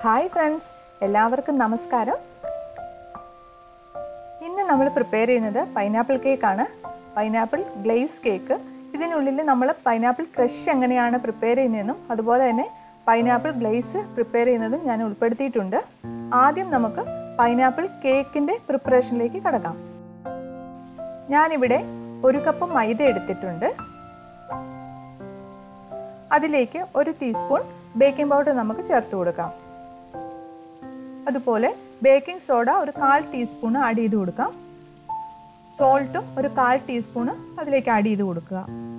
hi friends എല്ലാവർക്കും നമസ്കാരം ഇന്ന് നമ്മൾ പ്രിപ്പയർ ചെയ്യുന്നത് പൈനാപ്പിൾ കേക്കാണ് പൈനാപ്പിൾ ഗ്ലേസ് കേക്ക് ഇതിനുള്ളിൽ നമ്മൾ പൈനാപ്പിൾ ക്രഷ് എങ്ങനെയാണ് പ്രിപ്പയർ ചെയ്യുന്നതെന്നും അതുപോലെ തന്നെ പൈനാപ്പിൾ ഗ്ലേസ് പ്രിപ്പയർ ചെയ്യുന്നതും ഞാൻ ഉൾപ്പെടുത്തിയിട്ടുണ്ട് ആദ്യം നമുക്ക് പൈനാപ്പിൾ കേക്കിൻ്റെ പ്രിപ്പറേഷനിലേക്ക് കടക്കാം ഞാനിവിടെ ഒരു കപ്പ് മൈദ എടുത്തിട്ടുണ്ട് അതിലേക്ക് ഒരു ടീസ്പൂൺ ബേക്കിംഗ് പൗഡർ നമുക്ക് ചേർത്ത് കൊടുക്കാം അതുപോലെ ബേക്കിംഗ് സോഡ ഒരു കാൽ ടീസ്പൂൺ ആഡ് ചെയ്ത് കൊടുക്കാം സോൾട്ടും ഒരു കാൽ ടീസ്പൂണ് അതിലേക്ക് ആഡ് ചെയ്ത് കൊടുക്കുക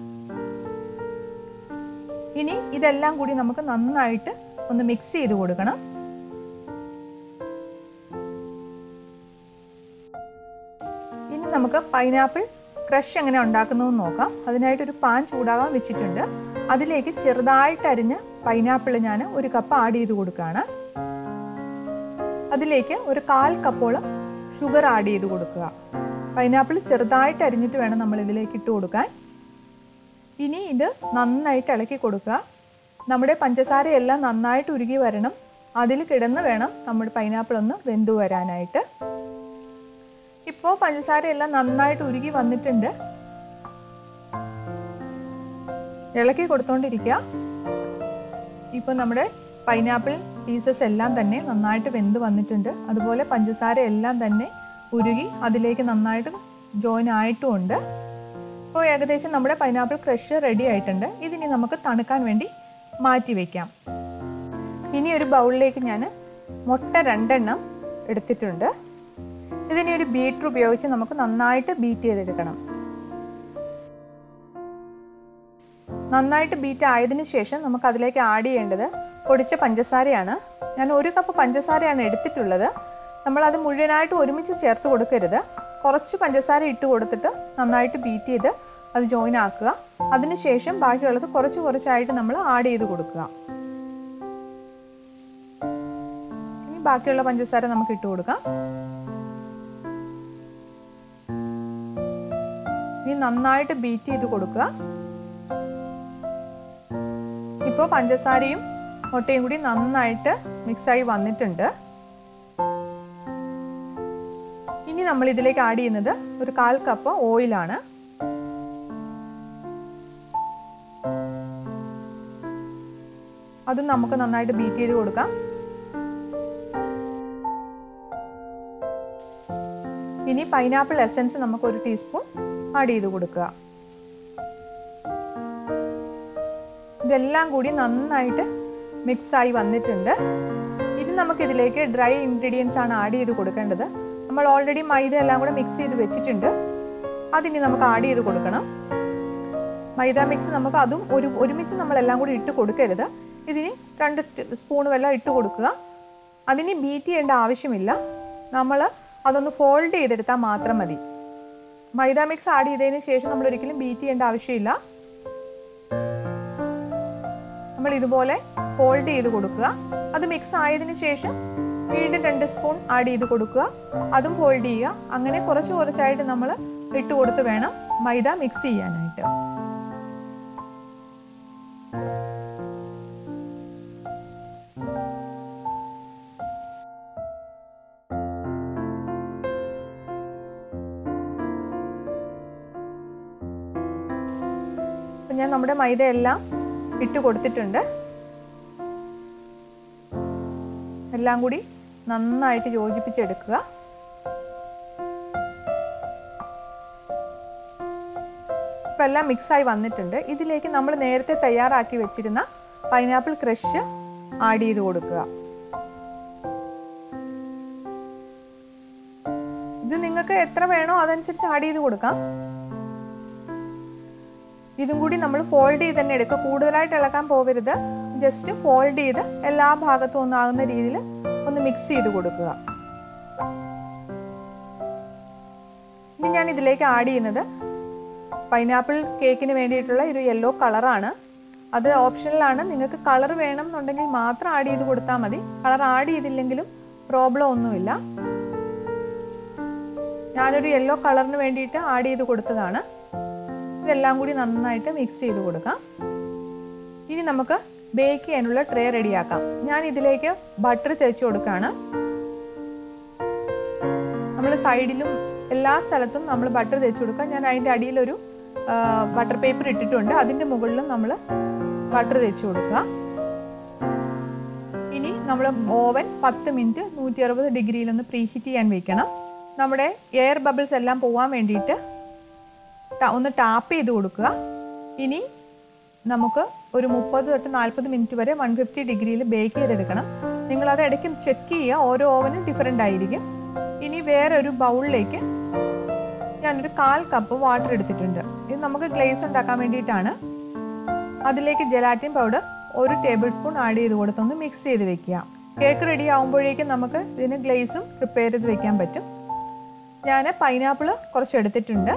ഇനി ഇതെല്ലാം കൂടി നമുക്ക് നന്നായിട്ട് ഒന്ന് മിക്സ് ചെയ്ത് കൊടുക്കണം ഇനി നമുക്ക് പൈനാപ്പിൾ ക്രഷ് എങ്ങനെ ഉണ്ടാക്കുന്നതെന്ന് നോക്കാം അതിനായിട്ട് ഒരു പാൻ ചൂടാകാൻ വെച്ചിട്ടുണ്ട് അതിലേക്ക് ചെറുതായിട്ട് അരിഞ്ഞ പൈനാപ്പിൾ ഞാൻ ഒരു കപ്പ് ആഡ് ചെയ്ത് കൊടുക്കുകയാണ് അതിലേക്ക് ഒരു കാൽ കപ്പോളം ഷുഗർ ആഡ് ചെയ്ത് കൊടുക്കുക പൈനാപ്പിൾ ചെറുതായിട്ട് അരിഞ്ഞിട്ട് വേണം നമ്മൾ ഇതിലേക്ക് ഇട്ട് കൊടുക്കാൻ ഇനി ഇത് നന്നായിട്ട് ഇളക്കി കൊടുക്കുക നമ്മുടെ പഞ്ചസാരയെല്ലാം നന്നായിട്ട് ഉരുകി വരണം അതിൽ കിടന്ന് വേണം നമ്മുടെ പൈനാപ്പിൾ ഒന്ന് വെന്തു വരാനായിട്ട് ഇപ്പോൾ പഞ്ചസാരയെല്ലാം നന്നായിട്ട് ഉരുകി വന്നിട്ടുണ്ട് ഇളക്കി കൊടുത്തോണ്ടിരിക്കുക ഇപ്പോൾ നമ്മുടെ പൈനാപ്പിൾ പീസസ് എല്ലാം തന്നെ നന്നായിട്ട് വെന്ത് വന്നിട്ടുണ്ട് അതുപോലെ പഞ്ചസാര എല്ലാം തന്നെ ഉരുകി അതിലേക്ക് നന്നായിട്ട് ജോയിൻ ആയിട്ടുമുണ്ട് ഇപ്പോൾ ഏകദേശം നമ്മുടെ പൈനാപ്പിൾ ക്രഷ് റെഡി ആയിട്ടുണ്ട് ഇതിനി നമുക്ക് തണുക്കാൻ വേണ്ടി മാറ്റി വയ്ക്കാം ഇനി ഒരു ബൗളിലേക്ക് ഞാൻ മുട്ട രണ്ടെണ്ണം എടുത്തിട്ടുണ്ട് ഇതിനെ ഒരു ബീറ്റർ ഉപയോഗിച്ച് നമുക്ക് നന്നായിട്ട് ബീറ്റ് ചെയ്തെടുക്കണം നന്നായിട്ട് ബീറ്റ് ആയതിനു ശേഷം നമുക്ക് അതിലേക്ക് ആഡ് ചെയ്യേണ്ടത് പൊടിച്ച പഞ്ചസാരയാണ് ഞാൻ ഒരു കപ്പ് പഞ്ചസാരയാണ് എടുത്തിട്ടുള്ളത് നമ്മളത് മുഴുവനായിട്ട് ഒരുമിച്ച് ചേർത്ത് കൊടുക്കരുത് കുറച്ച് പഞ്ചസാര ഇട്ട് കൊടുത്തിട്ട് നന്നായിട്ട് ബീറ്റ് ചെയ്ത് അത് ജോയിൻ ആക്കുക അതിനുശേഷം ബാക്കിയുള്ളത് കുറച്ച് കുറച്ചായിട്ട് നമ്മൾ ആഡ് ചെയ്ത് കൊടുക്കുക ഇനി ബാക്കിയുള്ള പഞ്ചസാര നമുക്ക് ഇട്ട് കൊടുക്കാം ഇനി നന്നായിട്ട് ബീറ്റ് ചെയ്ത് കൊടുക്കുക ഇപ്പോൾ പഞ്ചസാരയും മുട്ടയും കൂടി നന്നായിട്ട് മിക്സായി വന്നിട്ടുണ്ട് ഇനി നമ്മൾ ഇതിലേക്ക് ആഡ് ചെയ്യുന്നത് ഒരു കാൽ കപ്പ് ഓയിലാണ് അതും നമുക്ക് നന്നായിട്ട് ബീറ്റ് ചെയ്ത് കൊടുക്കാം ഇനി പൈനാപ്പിൾ എസൻസ് നമുക്ക് ഒരു ടീസ്പൂൺ ആഡ് ചെയ്ത് കൊടുക്കുക ഇതെല്ലാം കൂടി നന്നായിട്ട് മിക്സായി വന്നിട്ടുണ്ട് ഇനി നമുക്ക് ഇതിലേക്ക് ഡ്രൈ ഇൻഗ്രീഡിയൻസ് ആണ് ആഡ് ചെയ്ത് കൊടുക്കേണ്ടത് നമ്മൾ ഓൾറെഡി മൈദ എല്ലാം കൂടെ മിക്സ് ചെയ്ത് വെച്ചിട്ടുണ്ട് അതിനി നമുക്ക് ആഡ് ചെയ്ത് കൊടുക്കണം മൈദ മിക്സ് നമുക്ക് അതും ഒരു ഒരുമിച്ച് നമ്മളെല്ലാം കൂടി ഇട്ട് കൊടുക്കരുത് ഇതിന് രണ്ട് സ്പൂൺ വെള്ളം ഇട്ട് കൊടുക്കുക അതിന് ബീറ്റ് ചെയ്യേണ്ട ആവശ്യമില്ല നമ്മൾ അതൊന്ന് ഫോൾഡ് ചെയ്തെടുത്താൽ മാത്രം മതി മൈദ മിക്സ് ആഡ് ചെയ്തതിന് ശേഷം നമ്മൾ ഒരിക്കലും ബീറ്റ് ചെയ്യേണ്ട ആവശ്യമില്ല നമ്മൾ ഇതുപോലെ ഫോൾഡ് ചെയ്ത് കൊടുക്കുക അത് മിക്സ് ആയതിനു ശേഷം വീണ്ടും രണ്ട് സ്പൂൺ ആഡ് ചെയ്ത് കൊടുക്കുക അതും ഫോൾഡ് ചെയ്യുക അങ്ങനെ കുറച്ച് കുറച്ചായിട്ട് നമ്മൾ ഇട്ട് കൊടുത്ത് വേണം മൈദ മിക്സ് ചെയ്യാനായിട്ട് ഞാൻ നമ്മുടെ മൈദ എല്ലാം ഇട്ട് കൊടുത്തിട്ടുണ്ട് എല്ലാം കൂടി നന്നായിട്ട് യോജിപ്പിച്ചെടുക്കുക ഇപ്പം എല്ലാം മിക്സായി വന്നിട്ടുണ്ട് ഇതിലേക്ക് നമ്മൾ നേരത്തെ തയ്യാറാക്കി വെച്ചിരുന്ന പൈനാപ്പിൾ ക്രഷ് ആഡ് ചെയ്ത് കൊടുക്കുക ഇത് നിങ്ങൾക്ക് എത്ര വേണോ അതനുസരിച്ച് ആഡ് ചെയ്ത് കൊടുക്കാം ഇതും കൂടി നമ്മൾ ഫോൾഡ് ചെയ്ത് തന്നെ എടുക്കുക കൂടുതലായിട്ട് ഇളക്കാൻ പോകരുത് ജസ്റ്റ് ഫോൾഡ് ചെയ്ത് എല്ലാ ഭാഗത്തും ഒന്നാകുന്ന രീതിയിൽ ഒന്ന് മിക്സ് ചെയ്ത് കൊടുക്കുക ഇനി ഞാൻ ഇതിലേക്ക് ആഡ് ചെയ്യുന്നത് പൈനാപ്പിൾ കേക്കിന് വേണ്ടിയിട്ടുള്ള ഒരു യെല്ലോ കളറാണ് അത് ഓപ്ഷനിലാണ് നിങ്ങൾക്ക് കളർ വേണം എന്നുണ്ടെങ്കിൽ മാത്രം ആഡ് ചെയ്ത് കൊടുത്താൽ മതി കളർ ആഡ് ചെയ്തില്ലെങ്കിലും പ്രോബ്ലം ഒന്നുമില്ല ഞാനൊരു യെല്ലോ കളറിന് വേണ്ടിയിട്ട് ആഡ് ചെയ്ത് കൊടുത്തതാണ് ഇതെല്ലാം കൂടി നന്നായിട്ട് മിക്സ് ചെയ്ത് കൊടുക്കാം ഇനി നമുക്ക് ബേക്ക് ചെയ്യാനുള്ള ട്രേ റെഡിയാക്കാം ഞാൻ ഇതിലേക്ക് ബട്ടർ തേച്ച് കൊടുക്കുകയാണ് നമ്മൾ സൈഡിലും എല്ലാ സ്ഥലത്തും നമ്മൾ ബട്ടർ തേച്ച് കൊടുക്കുക ഞാൻ അതിൻ്റെ അടിയിലൊരു ബട്ടർ പേപ്പർ ഇട്ടിട്ടുണ്ട് അതിൻ്റെ മുകളിലും നമ്മൾ ബട്ടർ തേച്ച് കൊടുക്കുക ഇനി നമ്മൾ ഓവൻ പത്ത് മിനിറ്റ് നൂറ്റി അറുപത് ഡിഗ്രിയിലൊന്ന് പ്രീഹീറ്റ് ചെയ്യാൻ വെക്കണം നമ്മുടെ എയർ ബബിൾസ് എല്ലാം പോകാൻ വേണ്ടിയിട്ട് ട- ഒന്ന് ടാപ്പ് ചെയ്ത് കൊടുക്കുക ഇനി നമുക്ക് ഒരു മുപ്പത് തൊട്ട് നാൽപ്പത് മിനിറ്റ് വരെ വൺ ഫിഫ്റ്റി ഡിഗ്രിയിൽ ബേക്ക് ചെയ്തെടുക്കണം നിങ്ങളത് ഇടയ്ക്ക് ചെക്ക് ചെയ്യുക ഓരോ ഓവനും ഡിഫറെൻ്റ് ആയിരിക്കും ഇനി വേറെ ഒരു ബൗളിലേക്ക് ഞാനൊരു കാൽ കപ്പ് വാട്ടർ എടുത്തിട്ടുണ്ട് ഇത് നമുക്ക് ഗ്ലേസ് ഉണ്ടാക്കാൻ വേണ്ടിയിട്ടാണ് അതിലേക്ക് ജെലാറ്റിൻ പൗഡർ ഒരു ടേബിൾ സ്പൂൺ ആഡ് ചെയ്ത് കൊടുത്തൊന്ന് മിക്സ് ചെയ്ത് വെക്കുക കേക്ക് റെഡി ആകുമ്പോഴേക്കും നമുക്ക് ഇതിന് ഗ്ലേസും പ്രിപ്പയർ ചെയ്ത് വെക്കാൻ പറ്റും ഞാൻ പൈനാപ്പിൾ കുറച്ച് എടുത്തിട്ടുണ്ട്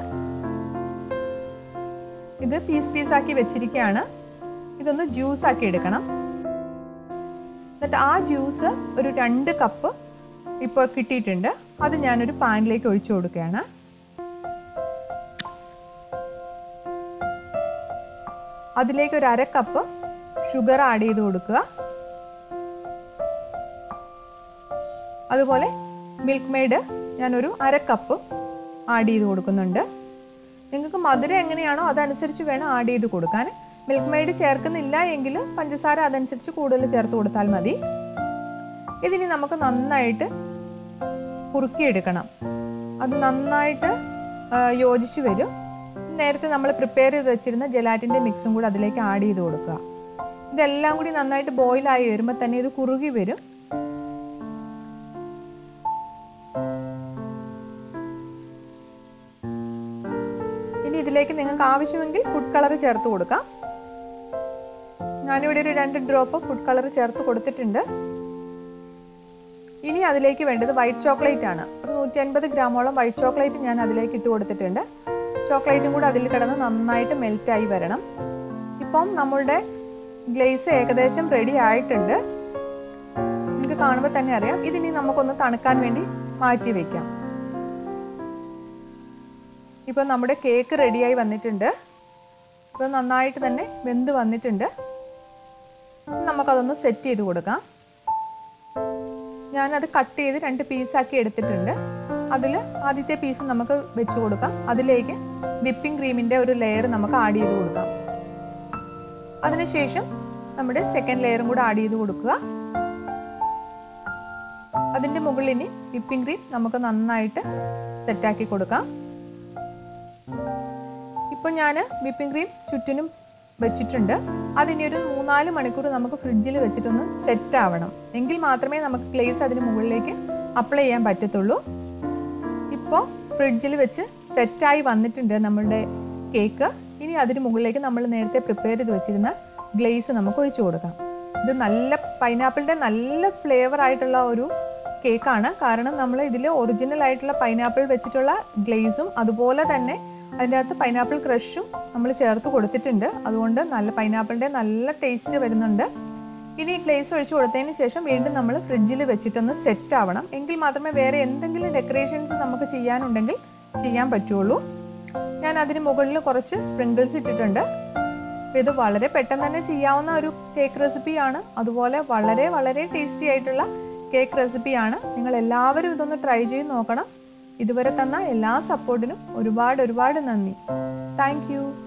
ഇത് പീസ് പീസാക്കി വെച്ചിരിക്കുകയാണ് ഇതൊന്ന് ജ്യൂസ് ആക്കി എടുക്കണം എന്നിട്ട് ആ ജ്യൂസ് ഒരു രണ്ട് കപ്പ് ഇപ്പോൾ കിട്ടിയിട്ടുണ്ട് അത് ഞാനൊരു പാനിലേക്ക് ഒഴിച്ചു കൊടുക്കുകയാണ് അതിലേക്ക് ഒരു അര കപ്പ് ഷുഗർ ആഡ് ചെയ്ത് കൊടുക്കുക അതുപോലെ മിൽക്ക് മെയ്ഡ് ഞാനൊരു അര കപ്പ് ആഡ് ചെയ്ത് കൊടുക്കുന്നുണ്ട് നിങ്ങൾക്ക് മധുരം എങ്ങനെയാണോ അതനുസരിച്ച് വേണം ആഡ് ചെയ്ത് കൊടുക്കാൻ മിൽക്ക് മെയ്ഡ് ചേർക്കുന്നില്ല എങ്കിൽ പഞ്ചസാര അതനുസരിച്ച് കൂടുതൽ ചേർത്ത് കൊടുത്താൽ മതി ഇതിനി നമുക്ക് നന്നായിട്ട് കുറുക്കിയെടുക്കണം അത് നന്നായിട്ട് ആ, യോജിച്ച് വരും നേരത്തെ നമ്മൾ പ്രിപ്പയർ ചെയ്ത് വെച്ചിരുന്ന ജലാറ്റിൻ്റെ മിക്സും കൂടി അതിലേക്ക് ആഡ് ചെയ്ത് കൊടുക്കുക ഇതെല്ലാം കൂടി നന്നായിട്ട് ബോയിലായി വരുമ്പോൾ തന്നെ ഇത് കുറുകി വരും ഇനി ഇതിലേക്ക് നിങ്ങൾക്ക് ആവശ്യമെങ്കിൽ ഫുഡ് കളർ ചേർത്ത് കൊടുക്കാം ഞാനിവിടെ ഒരു രണ്ട് ഡ്രോപ്പ് ഫുഡ് കളർ ചേർത്ത് കൊടുത്തിട്ടുണ്ട് ഇനി അതിലേക്ക് വേണ്ടത് വൈറ്റ് ചോക്ലേറ്റ് ആണ് ഒരു നൂറ്റി അൻപത് ഗ്രാമോളം വൈറ്റ് ചോക്ലേറ്റ് ഞാൻ അതിലേക്ക് ഇട്ട് കൊടുത്തിട്ടുണ്ട് ചോക്ലേറ്റും കൂടെ അതിൽ കിടന്ന് നന്നായിട്ട് മെൽറ്റായി വരണം ഇപ്പം നമ്മളുടെ ഗ്ലേസ് ഏകദേശം റെഡി ആയിട്ടുണ്ട് നിങ്ങൾക്ക് കാണുമ്പോൾ തന്നെ അറിയാം ഇതിനി നമുക്കൊന്ന് തണുക്കാൻ വേണ്ടി മാറ്റി വെക്കാം ഇപ്പം നമ്മുടെ കേക്ക് റെഡിയായി വന്നിട്ടുണ്ട് ഇപ്പം നന്നായിട്ട് തന്നെ വെന്ത് വന്നിട്ടുണ്ട് നമുക്കതൊന്ന് സെറ്റ് ചെയ്ത് കൊടുക്കാം ഞാനത് കട്ട് ചെയ്ത് രണ്ട് പീസാക്കി എടുത്തിട്ടുണ്ട് അതിൽ ആദ്യത്തെ പീസ് നമുക്ക് വെച്ച് കൊടുക്കാം അതിലേക്ക് വിപ്പിംഗ് ക്രീമിൻ്റെ ഒരു ലെയർ നമുക്ക് ആഡ് ചെയ്ത് കൊടുക്കാം അതിനുശേഷം നമ്മുടെ സെക്കൻഡ് ലെയറും കൂടെ ആഡ് ചെയ്ത് കൊടുക്കുക അതിൻ്റെ മുകളിൽ ഇനി വിപ്പിംഗ് ക്രീം നമുക്ക് നന്നായിട്ട് സെറ്റാക്കി കൊടുക്കാം ഇപ്പോൾ ഞാൻ വിപ്പിംഗ് ക്രീം ചുറ്റിനും വെച്ചിട്ടുണ്ട് അതിനി ഒരു മൂന്നാല് മണിക്കൂർ നമുക്ക് ഫ്രിഡ്ജിൽ വെച്ചിട്ടൊന്ന് സെറ്റ് ആവണം എങ്കിൽ മാത്രമേ നമുക്ക് ഗ്ലേസ് അതിന് മുകളിലേക്ക് അപ്ലൈ ചെയ്യാൻ പറ്റത്തുള്ളൂ ഇപ്പോൾ ഫ്രിഡ്ജിൽ വെച്ച് സെറ്റായി വന്നിട്ടുണ്ട് നമ്മളുടെ കേക്ക് ഇനി അതിന് മുകളിലേക്ക് നമ്മൾ നേരത്തെ പ്രിപ്പയർ ചെയ്ത് വെച്ചിരുന്ന ഗ്ലേസ് നമുക്ക് ഒഴിച്ചു കൊടുക്കാം ഇത് നല്ല പൈനാപ്പിളിൻ്റെ നല്ല ഫ്ലേവർ ആയിട്ടുള്ള ഒരു കേക്കാണ് കാരണം നമ്മൾ ഇതിൽ ഒറിജിനൽ ആയിട്ടുള്ള പൈനാപ്പിൾ വെച്ചിട്ടുള്ള ഗ്ലേസും അതുപോലെ തന്നെ അതിൻ്റെ അകത്ത് പൈനാപ്പിൾ ക്രഷും നമ്മൾ ചേർത്ത് കൊടുത്തിട്ടുണ്ട് അതുകൊണ്ട് നല്ല പൈനാപ്പിളിൻ്റെ നല്ല ടേസ്റ്റ് വരുന്നുണ്ട് ഇനി ഈ ഗ്ലേസ് ഒഴിച്ച് കൊടുത്തതിന് ശേഷം വീണ്ടും നമ്മൾ ഫ്രിഡ്ജിൽ വെച്ചിട്ടൊന്ന് സെറ്റ് ആവണം എങ്കിൽ മാത്രമേ വേറെ എന്തെങ്കിലും ഡെക്കറേഷൻസ് നമുക്ക് ചെയ്യാനുണ്ടെങ്കിൽ ചെയ്യാൻ പറ്റുള്ളൂ ഞാൻ അതിന് മുകളിൽ കുറച്ച് സ്പ്രിങ്കിൾസ് ഇട്ടിട്ടുണ്ട് അപ്പോൾ ഇത് വളരെ പെട്ടെന്ന് തന്നെ ചെയ്യാവുന്ന ഒരു കേക്ക് റെസിപ്പിയാണ് അതുപോലെ വളരെ വളരെ ടേസ്റ്റി ആയിട്ടുള്ള കേക്ക് റെസിപ്പിയാണ് നിങ്ങൾ എല്ലാവരും ഇതൊന്ന് ട്രൈ ചെയ്ത് നോക്കണം ഇതുവരെ തന്ന എല്ലാ സപ്പോർട്ടിനും ഒരുപാട് ഒരുപാട് നന്ദി താങ്ക്